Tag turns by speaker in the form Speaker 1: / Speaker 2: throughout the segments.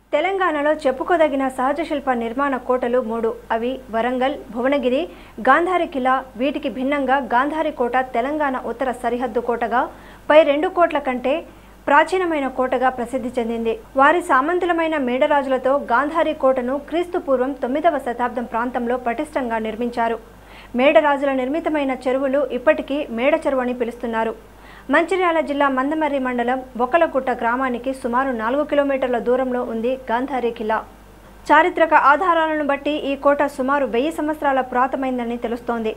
Speaker 1: తెలంగాణలో చెప్పుకోదగిన సహజ శిల్ప నిర్మాణ కోటలు మూడు అవి వరంగల్ భువనగిరి గాంధారి కిలా వీటికి భిన్నంగా గాంధారి కోట తెలంగాణ ఉత్తర సరిహద్దు కోటగా పై రెండు కోట్ల కంటే ప్రాచీనమైన కోటగా ప్రసిద్ధి చెందింది వారి సామంతులమైన మేడరాజులతో గాంధారి కోటను క్రీస్తు పూర్వం తొమ్మిదవ శతాబ్దం ప్రాంతంలో పటిష్టంగా నిర్మించారు మేడరాజుల నిర్మితమైన చెరువులు ఇప్పటికీ మేడ చెరువు అని పిలుస్తున్నారు మంచిర్యాల జిల్లా మందమర్రి మండలం బొక్కలగుట్ట గ్రామానికి సుమారు నాలుగు కిలోమీటర్ల దూరంలో ఉంది గాంధారి కిలా చారిత్రక ఆధారాలను బట్టి ఈ కోట సుమారు వెయ్యి సంవత్సరాల పురాతమైందని తెలుస్తోంది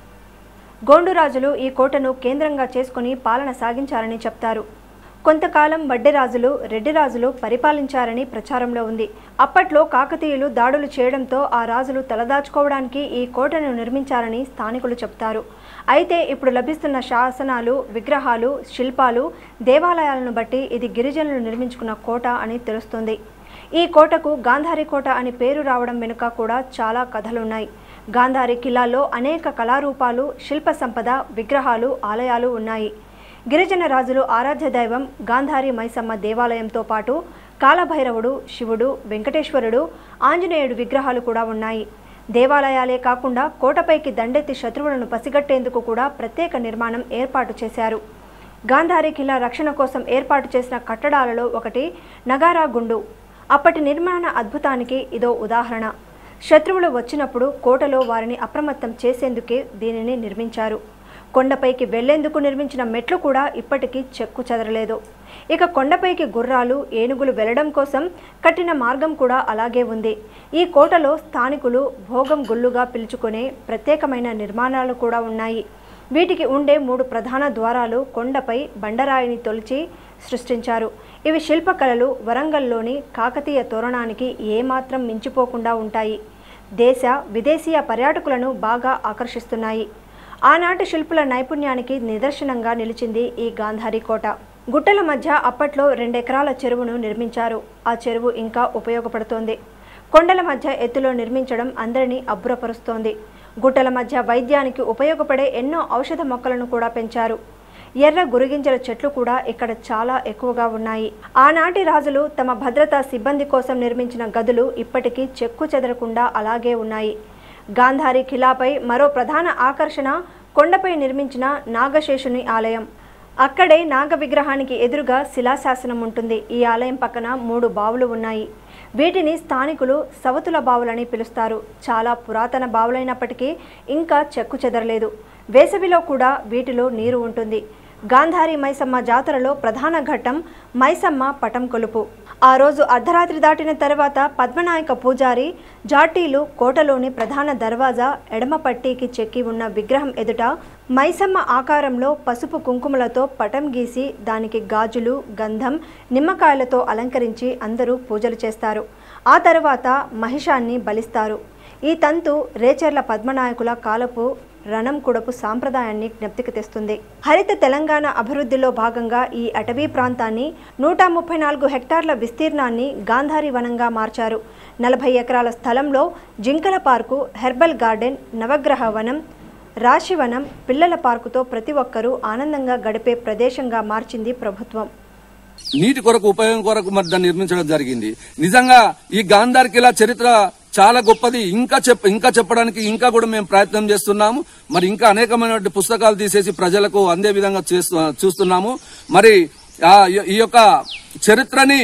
Speaker 1: గోండురాజులు ఈ కోటను కేంద్రంగా చేసుకుని పాలన సాగించారని చెప్తారు కొంతకాలం వడ్డెరాజులు రెడ్డిరాజులు పరిపాలించారని ప్రచారంలో ఉంది అప్పట్లో కాకతీయులు దాడులు చేయడంతో ఆ రాజులు తలదాచుకోవడానికి ఈ కోటను నిర్మించారని స్థానికులు చెప్తారు అయితే ఇప్పుడు లభిస్తున్న శాసనాలు విగ్రహాలు శిల్పాలు దేవాలయాలను బట్టి ఇది గిరిజనులు నిర్మించుకున్న కోట అని తెలుస్తుంది ఈ కోటకు గాంధారి కోట అని పేరు రావడం వెనుక కూడా చాలా కథలున్నాయి గాంధారి కిలాలో అనేక కళారూపాలు శిల్ప సంపద విగ్రహాలు ఆలయాలు ఉన్నాయి గిరిజన రాజులు ఆరాధ్య దైవం గాంధారి మైసమ్మ దేవాలయంతో పాటు కాలభైరవుడు శివుడు వెంకటేశ్వరుడు ఆంజనేయుడు విగ్రహాలు కూడా ఉన్నాయి దేవాలయాలే కాకుండా కోటపైకి దండెత్తి శత్రువులను పసిగట్టేందుకు కూడా ప్రత్యేక నిర్మాణం ఏర్పాటు చేశారు గాంధారి కిలా రక్షణ కోసం ఏర్పాటు చేసిన కట్టడాలలో ఒకటి నగారా గుండు అప్పటి నిర్మాణ అద్భుతానికి ఇదో ఉదాహరణ శత్రువులు వచ్చినప్పుడు కోటలో వారిని అప్రమత్తం చేసేందుకే దీనిని నిర్మించారు కొండపైకి వెళ్లేందుకు నిర్మించిన మెట్లు కూడా ఇప్పటికీ చెక్కు చెదరలేదు ఇక కొండపైకి గుర్రాలు ఏనుగులు వెళ్లడం కోసం కట్టిన మార్గం కూడా అలాగే ఉంది ఈ కోటలో స్థానికులు భోగం గుళ్ళుగా పిలుచుకునే ప్రత్యేకమైన నిర్మాణాలు కూడా ఉన్నాయి వీటికి ఉండే మూడు ప్రధాన ద్వారాలు కొండపై బండరాయిని తొలిచి సృష్టించారు ఇవి శిల్పకళలు వరంగల్లోని కాకతీయ తోరణానికి ఏమాత్రం మించిపోకుండా ఉంటాయి దేశ విదేశీయ పర్యాటకులను బాగా ఆకర్షిస్తున్నాయి ఆనాటి శిల్పుల నైపుణ్యానికి నిదర్శనంగా నిలిచింది ఈ గాంధారి కోట గుట్టల మధ్య అప్పట్లో రెండెకరాల చెరువును నిర్మించారు ఆ చెరువు ఇంకా ఉపయోగపడుతోంది కొండల మధ్య ఎత్తులో నిర్మించడం అందరినీ అబ్బురపరుస్తోంది గుట్టల మధ్య వైద్యానికి ఉపయోగపడే ఎన్నో ఔషధ మొక్కలను కూడా పెంచారు ఎర్ర గురిగింజల చెట్లు కూడా ఇక్కడ చాలా ఎక్కువగా ఉన్నాయి ఆనాటి రాజులు తమ భద్రతా సిబ్బంది కోసం నిర్మించిన గదులు ఇప్పటికీ చెక్కు చెదరకుండా అలాగే ఉన్నాయి గాంధారి ఖిలాపై మరో ప్రధాన ఆకర్షణ కొండపై నిర్మించిన నాగశేషుని ఆలయం అక్కడే నాగ విగ్రహానికి ఎదురుగా శిలాశాసనం ఉంటుంది ఈ ఆలయం పక్కన మూడు బావులు ఉన్నాయి వీటిని స్థానికులు సవతుల బావులని పిలుస్తారు చాలా పురాతన బావులైనప్పటికీ ఇంకా చెక్కు చెదరలేదు వేసవిలో కూడా వీటిలో నీరు ఉంటుంది గాంధారి మైసమ్మ జాతరలో ప్రధాన ఘట్టం మైసమ్మ పటం కొలుపు ఆ రోజు అర్ధరాత్రి దాటిన తర్వాత పద్మనాయక పూజారి జాటీలు కోటలోని ప్రధాన దర్వాజా ఎడమ పట్టీకి చెక్కి ఉన్న విగ్రహం ఎదుట మైసమ్మ ఆకారంలో పసుపు కుంకుమలతో పటం గీసి దానికి గాజులు గంధం నిమ్మకాయలతో అలంకరించి అందరూ పూజలు చేస్తారు ఆ తర్వాత మహిషాన్ని బలిస్తారు ఈ తంతు రేచర్ల పద్మనాయకుల కాలపు రణం కుడపు సాంప్రదాయాన్ని జ్ఞప్తికి తెస్తుంది హరిత తెలంగాణ అభివృద్ధిలో భాగంగా ఈ అటవీ ప్రాంతాన్ని నూట ముప్పై నాలుగు హెక్టార్ల విస్తీర్ణాన్ని గాంధారి వనంగా మార్చారు నలభై ఎకరాల స్థలంలో జింకల పార్కు హెర్బల్ గార్డెన్ నవగ్రహ వనం రాశివనం పిల్లల పార్కుతో ప్రతి ఒక్కరూ ఆనందంగా గడిపే ప్రదేశంగా మార్చింది ప్రభుత్వం
Speaker 2: నీటి కొరకు ఉపయోగం కొరకు మరి దాన్ని నిర్మించడం జరిగింది నిజంగా ఈ గాంధార్ కిలా చరిత్ర చాలా గొప్పది ఇంకా చెప్ ఇంకా చెప్పడానికి ఇంకా కూడా మేము ప్రయత్నం చేస్తున్నాము మరి ఇంకా అనేకమైన పుస్తకాలు తీసేసి ప్రజలకు అందే విధంగా చేస్తూ చూస్తున్నాము మరి ఆ ఈ యొక్క చరిత్రని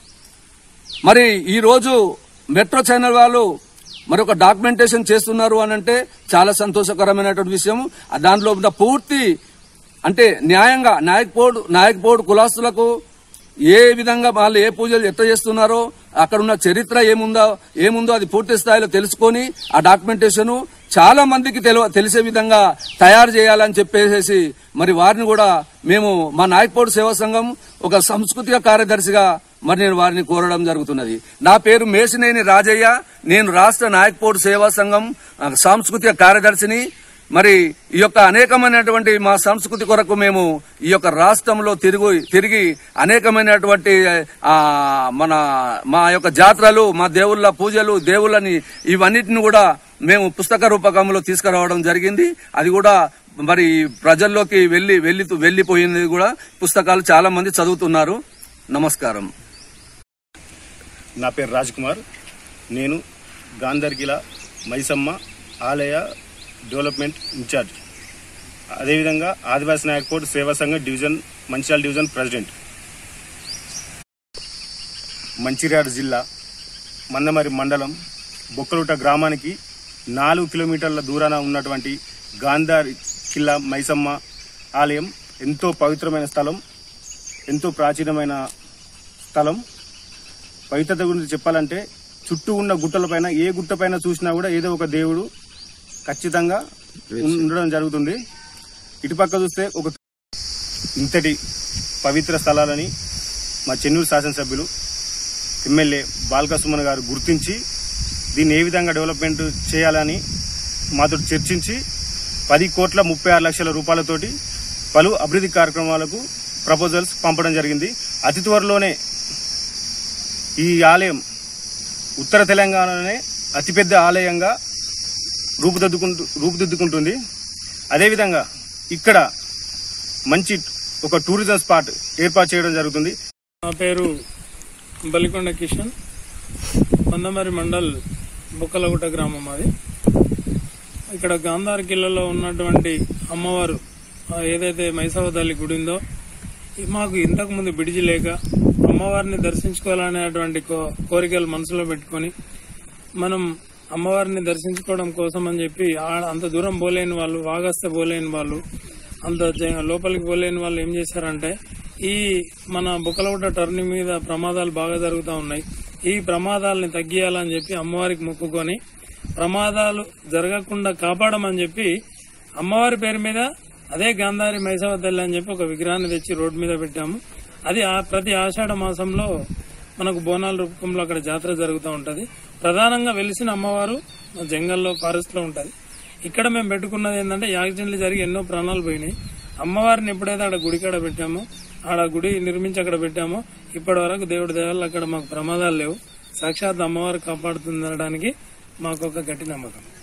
Speaker 2: మరి ఈ రోజు మెట్రో ఛానల్ వాళ్ళు మరి ఒక డాక్యుమెంటేషన్ చేస్తున్నారు అని అంటే చాలా సంతోషకరమైనటువంటి విషయం ఆ దాంట్లో ఉన్న పూర్తి అంటే న్యాయంగా నాయక్ బోర్డు నాయక్ బోర్డు కులాస్తులకు ఏ విధంగా వాళ్ళు ఏ పూజలు ఎట్లా చేస్తున్నారో అక్కడ ఉన్న చరిత్ర ఏముందో ఏముందో అది పూర్తి స్థాయిలో తెలుసుకొని ఆ డాక్యుమెంటేషన్ చాలా మందికి తెలు తెలిసే విధంగా తయారు చేయాలని చెప్పేసి మరి వారిని కూడా మేము మా నాయక్పోడు సేవా సంఘం ఒక సాంస్కృతిక కార్యదర్శిగా మరి నేను వారిని కోరడం జరుగుతున్నది నా పేరు మేసినేని రాజయ్య నేను రాష్ట్ర నాయక్పోడు సేవా సంఘం ఆ, సాంస్కృతిక కార్యదర్శిని మరి ఈ యొక్క అనేకమైనటువంటి మా సంస్కృతి కొరకు మేము ఈ యొక్క రాష్ట్రంలో తిరుగు తిరిగి అనేకమైనటువంటి ఆ మన మా యొక్క జాతరలు మా దేవుళ్ళ పూజలు దేవుళ్ళని ఇవన్నిటిని కూడా మేము పుస్తక రూపకంలో తీసుకురావడం జరిగింది అది కూడా మరి ప్రజల్లోకి వెళ్లి వెళ్లి వెళ్లిపోయింది కూడా పుస్తకాలు చాలా మంది చదువుతున్నారు నమస్కారం
Speaker 3: నా పేరు రాజ్ కుమార్ నేను గాంధర్గిల మైసమ్మ ఆలయ డెవలప్మెంట్ ఇన్ఛార్జ్ అదేవిధంగా ఆదివాసీ Nayak Seva Sangham division Mancherial division president Mancherial జిల్లా మందమరి మండలం బొక్కలుట గ్రామానికి నాలుగు కిలోమీటర్ల దూరాన ఉన్నటువంటి గాంధారి కిల్లా మైసమ్మ ఆలయం ఎంతో పవిత్రమైన స్థలం ఎంతో ప్రాచీనమైన స్థలం పవిత్రత గురించి చెప్పాలంటే చుట్టూ ఉన్న గుట్టలపైన ఏ గుట్టపైన చూసినా కూడా ఏదో ఒక దేవుడు ఖచ్చితంగా ఉండడం జరుగుతుంది ఇటుపక్క చూస్తే ఒక ఇంతటి పవిత్ర స్థలాలని మా చెన్నూరు శాసనసభ్యులు ఎమ్మెల్యే బాల్క సుమన్ గారు గుర్తించి దీన్ని ఏ విధంగా డెవలప్మెంట్ చేయాలని మాతో చర్చించి పది కోట్ల ముప్పై ఆరు లక్షల రూపాయలతోటి పలు అభివృద్ధి కార్యక్రమాలకు ప్రపోజల్స్ పంపడం జరిగింది అతి త్వరలోనే ఈ ఆలయం ఉత్తర తెలంగాణలోనే అతిపెద్ద ఆలయంగా రూపుదిద్దుకుంటు రూపుదిద్దుకుంటుంది అదేవిధంగా ఇక్కడ మంచి ఒక టూరిజం స్పాట్ ఏర్పాటు చేయడం జరుగుతుంది
Speaker 4: నా పేరు బలికొండ కిషన్ మందమరి మండల్ బుక్కలగుట్ట గ్రామం అది ఇక్కడ గాంధార్ కిల్లలో ఉన్నటువంటి అమ్మవారు ఆ ఏదైతే మైసవ తల్లి గుడి ఉందో ఈ మాకు ఇంతకు ముందు బిడిజి లేక అమ్మవారిని దర్శించుకోవాలనేటువంటి కో- కోరికలు మనసులో పెట్టుకొని మనం అమ్మవారిని దర్శించుకోవడం కోసం అని చెప్పి ఆ- అంత దూరం పోలేని వాళ్ళు వాగస్తే పోలేని వాళ్ళు అంత జ- లోపలికి పోలేని వాళ్ళు ఏం చేశారంటే ఈ మన బుక్కలగుట్ట టర్నింగ్ మీద ప్రమాదాలు బాగా జరుగుతూ ఉన్నాయి ఈ ప్రమాదాలని తగ్గియాలని చెప్పి అమ్మవారికి మొక్కుకొని ప్రమాదాలు జరగకుండా కాపాడమని చెప్పి అమ్మవారి పేరు మీద అదే గాంధారి మైసవ తల్లి అని చెప్పి ఒక విగ్రహాన్ని తెచ్చి రోడ్డు మీద పెట్టాము అది ఆ ప్రతి ఆషాఢ మాసంలో మనకు బోనాల రూపంలో అక్కడ జాతర జరుగుతూ ఉంటది ప్రధానంగా వెలిసిన అమ్మవారు జంగల్లో ఫారెస్ట్ లో ఉంటది ఇక్కడ మేము పెట్టుకున్నది ఏంటంటే యాక్సిడెంట్లు జరిగి ఎన్నో ప్రాణాలు పోయినాయి అమ్మవారిని ఎప్పుడైతే అక్కడ గుడికాడ పెట్టామో ఆడ గుడి నిర్మించి అక్కడ పెట్టామో ఇప్పటి వరకు దేవుడి దేవాళ్ళు అక్కడ మాకు ప్రమాదాలు లేవు సాక్షాత్ అమ్మవారు కాపాడుతుందనడానికి మాకు ఒక గట్టి నమ్మకం